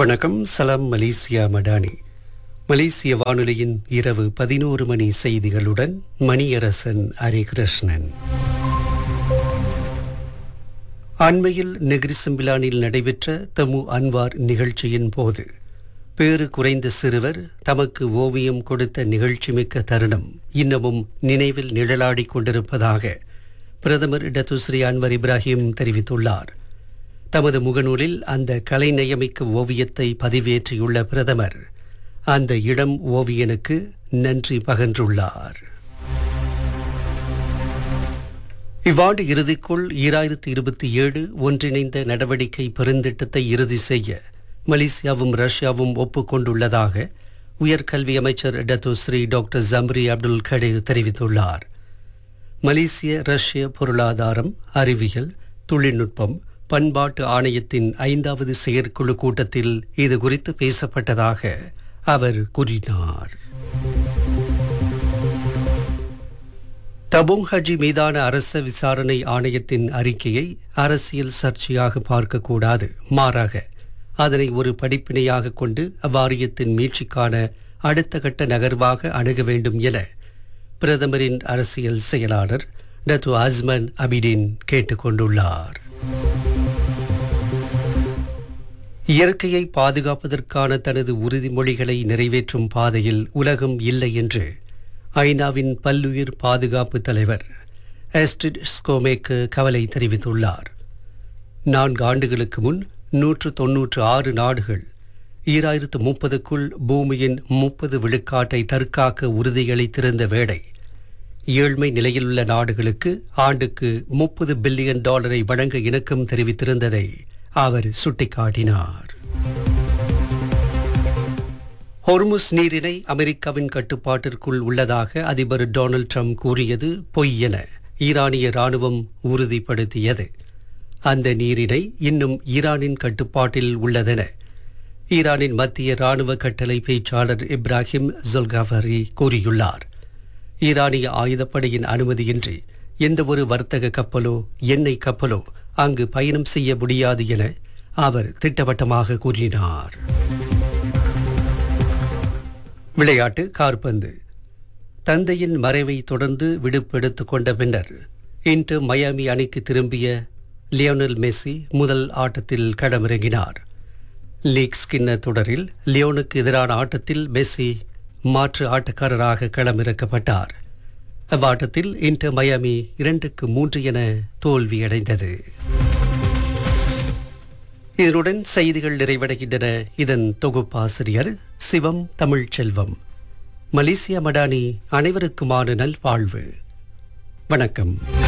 வணக்கம் சலாம் மலேசியா மடானி மலேசிய வானொலியின் இரவு பதினோரு மணி செய்திகளுடன் மணியரசன் ஹரிகிருஷ்ணன் அண்மையில் நெகிரிசம்பிலானில் நடைபெற்ற தமு அன்வார் நிகழ்ச்சியின் போது பேறு குறைந்த சிறுவர் தமக்கு ஓவியம் கொடுத்த நிகழ்ச்சிமிக்க தருணம் இன்னமும் நினைவில் நிழலாடிக் கொண்டிருப்பதாக பிரதமர் டத்துஸ்ரீ அன்வர் இப்ராஹிம் தெரிவித்துள்ளார் தமது முகநூலில் அந்த கலைநயமிக்க ஓவியத்தை பதிவேற்றியுள்ள பிரதமர் அந்த இளம் ஓவியனுக்கு நன்றி பகன்றுள்ளார் இவ்வாண்டு இறுதிக்குள் ஈராயிரத்தி இருபத்தி ஏழு ஒன்றிணைந்த நடவடிக்கை பெருந்திட்டத்தை இறுதி செய்ய மலேசியாவும் ரஷ்யாவும் ஒப்புக்கொண்டுள்ளதாக உயர்கல்வி அமைச்சர் Datuk Seri doctor Zambry Abdul Kadir தெரிவித்துள்ளார் மலேசிய ரஷ்ய பொருளாதாரம் அறிவியல் தொழில்நுட்பம் பண்பாட்டு ஆணையத்தின் ஐந்தாவது செயற்குழு கூட்டத்தில் இது குறித்து பேசப்பட்டதாக அவர் கூறினார் தபோங் ஹஜி மீதான அரச விசாரணை ஆணையத்தின் அறிக்கையை அரசியல் சர்ச்சையாக பார்க்கக்கூடாது மாறாக அதனை ஒரு படிப்பினையாக கொண்டு அவ்வாரியத்தின் மீட்சிக்கான அடுத்த கட்ட நகர்வாக அணுக வேண்டும் என பிரதமரின் அரசியல் செயலாளர் டத்து அஸ்மன் அபிடின் கேட்டுக்கொண்டுள்ளார் இயற்கையை பாதுகாப்பதற்கான தனது உறுதிமொழிகளை நிறைவேற்றும் பாதையில் உலகம் இல்லை என்று ஐநாவின் பல்லுயிர் பாதுகாப்பு தலைவர் எஸ்டிட் ஸ்கோமேக்கு கவலை தெரிவித்துள்ளார் நான்கு ஆண்டுகளுக்கு முன் நூற்று தொன்னூற்று ஆறு நாடுகள் ஈராயிரத்து முப்பதுக்குள் பூமியின் முப்பது விழுக்காட்டை தற்காக்க உறுதியளித்திருந்த வேளை ஏழ்மை நிலையிலுள்ள நாடுகளுக்கு ஆண்டுக்கு முப்பது பில்லியன் டாலரை வழங்க இணக்கம் தெரிவித்திருந்ததை அவர் சுட்டிக்காட்டினார் ஹொர்முஸ் நீரிணை அமெரிக்காவின் கட்டுப்பாட்டிற்குள் உள்ளதாக அதிபர் டொனால்ட் ட்ரம்ப் கூறியது பொய் என ஈரானிய ராணுவம் உறுதிப்படுத்தியது அந்த நீரிணை இன்னும் ஈரானின் கட்டுப்பாட்டில் உள்ளதென ஈரானின் மத்திய ராணுவ கட்டளை பேச்சாளர் இப்ராஹிம் ஜொல்காஃபரி கூறியுள்ளார் ஈரானிய ஆயுதப்படையின் அனுமதியின்றி எந்த ஒரு வர்த்தக கப்பலோ எண்ணெய் கப்பலோ அங்கு பயணம் செய்ய முடியாது என அவர் திட்டவட்டமாக கூறினார் விளையாட்டு கார்பந்து தந்தையின் மறைவை தொடர்ந்து விடுப்பெடுத்துக் கொண்ட பின்னர் இன்று மயாமி அணிக்கு திரும்பிய லியோனல் மெஸ்ஸி முதல் ஆட்டத்தில் களமிறங்கினார் லீக் ஸ்கின்ன தொடரில் லியோனுக்கு எதிரான ஆட்டத்தில் மெஸ்ஸி மாற்று ஆட்டக்காரராக களமிறக்கப்பட்டார் அவ்வாட்டத்தில் இன்டர் மயாமி இரண்டுக்கு மூன்று என தோல்வியடைந்தது இதனுடன் செய்திகள் நிறைவடைகின்றன இதன் தொகுப்பாசிரியர் சிவம் தமிழ்ச்செல்வம் மலேசியா மடானி அனைவருக்குமான நல்வாழ்வு வணக்கம்